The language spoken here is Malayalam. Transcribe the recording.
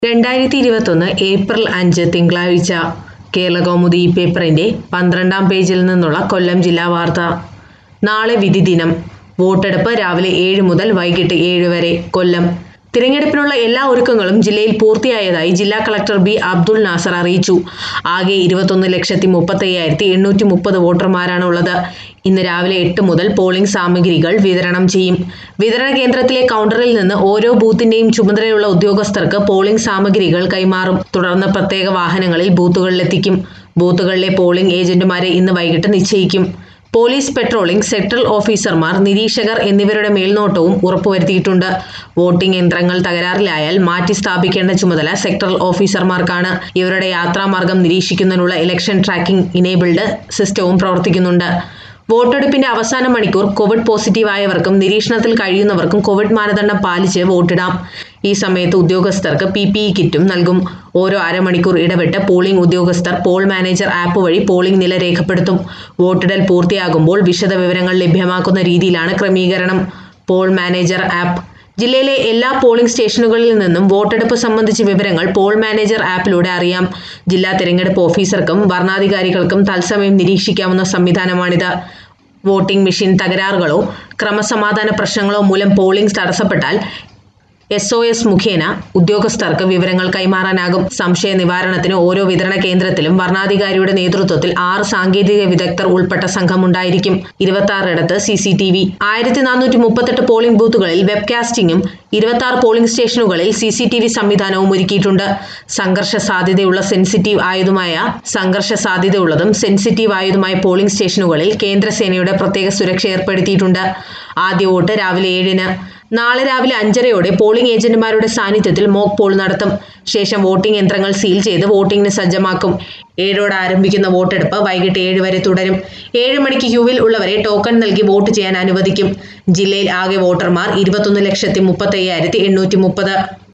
രണ്ടായിരത്തി ഇരുപത്തൊന്ന് ഏപ്രിൽ അഞ്ച് തിങ്കളാഴ്ച കേരളകൗമുദി ഈ പേപ്പറിന്റെ പന്ത്രണ്ടാം പേജിൽ നിന്നുള്ള കൊല്ലം ജില്ലാ വാർത്ത നാളെ വിധി ദിനം വോട്ടെടുപ്പ് രാവിലെ ഏഴ് മുതൽ വൈകിട്ട് ഏഴ് വരെ കൊല്ലം തിരഞ്ഞെടുപ്പിനുള്ള എല്ലാ ഒരുക്കങ്ങളും ജില്ലയിൽ പൂർത്തിയായതായി ജില്ലാ കളക്ടർ ബി അബ്ദുൾ നാസർ അറിയിച്ചു ആകെ ഇരുപത്തൊന്ന് ലക്ഷത്തി മുപ്പത്തയ്യായിരത്തി എണ്ണൂറ്റി മുപ്പത് വോട്ടർമാരാണ് ഉള്ളത് ഇന്ന് രാവിലെ എട്ട് മുതൽ പോളിംഗ് സാമഗ്രികൾ വിതരണം ചെയ്യും വിതരണ കേന്ദ്രത്തിലെ കൗണ്ടറിൽ നിന്ന് ഓരോ ബൂത്തിന്റെയും ചുമതലയുള്ള ഉദ്യോഗസ്ഥർക്ക് പോളിംഗ് സാമഗ്രികൾ കൈമാറും തുടർന്ന് പ്രത്യേക വാഹനങ്ങളിൽ ബൂത്തുകളിലെത്തിക്കും ബൂത്തുകളിലെ പോളിംഗ് ഏജന്റുമാരെ ഇന്ന് വൈകിട്ട് നിശ്ചയിക്കും പോലീസ് പെട്രോളിംഗ് സെക്ടറൽ ഓഫീസർമാർ നിരീക്ഷകർ എന്നിവരുടെ മേൽനോട്ടവും ഉറപ്പുവരുത്തിയിട്ടുണ്ട് വോട്ടിംഗ് യന്ത്രങ്ങൾ തകരാറിലായാൽ മാറ്റി സ്ഥാപിക്കേണ്ട ചുമതല സെക്ടറൽ ഓഫീസർമാർക്കാണ് ഇവരുടെ യാത്രാമാർഗം നിരീക്ഷിക്കുന്നതിനുള്ള ഇലക്ഷൻ ട്രാക്കിംഗ് ഇനേബിൾഡ് സിസ്റ്റവും പ്രവർത്തിക്കുന്നുണ്ട് വോട്ടെടുപ്പിന്റെ അവസാന മണിക്കൂർ കോവിഡ് പോസിറ്റീവായവർക്കും നിരീക്ഷണത്തിൽ കഴിയുന്നവർക്കും കോവിഡ് മാനദണ്ഡം പാലിച്ച് വോട്ടിടാം ഈ സമയത്ത് ഉദ്യോഗസ്ഥർക്ക് പി പി ഇ കിറ്റും നൽകും ഓരോ അരമണിക്കൂർ ഇടവിട്ട് പോളിംഗ് ഉദ്യോഗസ്ഥർ പോൾ മാനേജർ ആപ്പ് വഴി പോളിംഗ് നില രേഖപ്പെടുത്തും വോട്ടിടൽ പൂർത്തിയാകുമ്പോൾ വിശദ വിവരങ്ങൾ ലഭ്യമാക്കുന്ന രീതിയിലാണ് ക്രമീകരണം പോൾ മാനേജർ ആപ്പ് ജില്ലയിലെ എല്ലാ പോളിംഗ് സ്റ്റേഷനുകളിൽ നിന്നും വോട്ടെടുപ്പ് സംബന്ധിച്ച വിവരങ്ങൾ പോൾ മാനേജർ ആപ്പിലൂടെ അറിയാം ജില്ലാ തിരഞ്ഞെടുപ്പ് ഓഫീസർക്കും ഭരണാധികാരികൾക്കും തത്സമയം നിരീക്ഷിക്കാവുന്ന സംവിധാനമാണിത് വോട്ടിംഗ് മെഷീൻ തകരാറുകളോ ക്രമസമാധാന പ്രശ്നങ്ങളോ മൂലം പോളിംഗ് തടസ്സപ്പെട്ടാൽ എസ് ഒ എസ് മുഖേന ഉദ്യോഗസ്ഥർക്ക് വിവരങ്ങൾ കൈമാറാനാകും സംശയ നിവാരണത്തിന് ഓരോ വിതരണ കേന്ദ്രത്തിലും വരണാധികാരിയുടെ നേതൃത്വത്തിൽ ആറ് സാങ്കേതിക വിദഗ്ധർ ഉൾപ്പെട്ട സംഘമുണ്ടായിരിക്കും ഇരുപത്തി ആറിടത്ത് സി സി ടി വി ആയിരത്തി നാനൂറ്റി മുപ്പത്തെട്ട് പോളിംഗ് ബൂത്തുകളിൽ വെബ്കാസ്റ്റിംഗും ഇരുപത്തി ആറ് പോളിംഗ് സ്റ്റേഷനുകളിൽ സി സി ടി വി സംവിധാനവും ഒരുക്കിയിട്ടുണ്ട് സംഘർഷ സാധ്യതയുള്ള സെൻസിറ്റീവ് ആയതുമായ സംഘർഷ സാധ്യതയുള്ളതും സെൻസിറ്റീവ് ആയതുമായ പോളിംഗ് സ്റ്റേഷനുകളിൽ കേന്ദ്രസേനയുടെ പ്രത്യേക സുരക്ഷ ഏർപ്പെടുത്തിയിട്ടുണ്ട് ആദ്യ വോട്ട് രാവിലെ ഏഴിന് നാളെ രാവിലെ അഞ്ചരയോടെ പോളിംഗ് ഏജന്റുമാരുടെ സാന്നിധ്യത്തിൽ മോക്ക് പോൾ നടത്തും ശേഷം വോട്ടിംഗ് യന്ത്രങ്ങൾ സീൽ ചെയ്ത് വോട്ടിംഗിന് സജ്ജമാക്കും ഏഴോടെ ആരംഭിക്കുന്ന വോട്ടെടുപ്പ് വൈകിട്ട് ഏഴ് വരെ തുടരും ഏഴ് മണിക്ക് ക്യൂവിൽ ഉള്ളവരെ ടോക്കൺ നൽകി വോട്ട് ചെയ്യാൻ അനുവദിക്കും ജില്ലയിൽ ആകെ വോട്ടർമാർ ഇരുപത്തൊന്ന് ലക്ഷത്തി മുപ്പത്തയ്യായിരത്തി എണ്ണൂറ്റി മുപ്പത്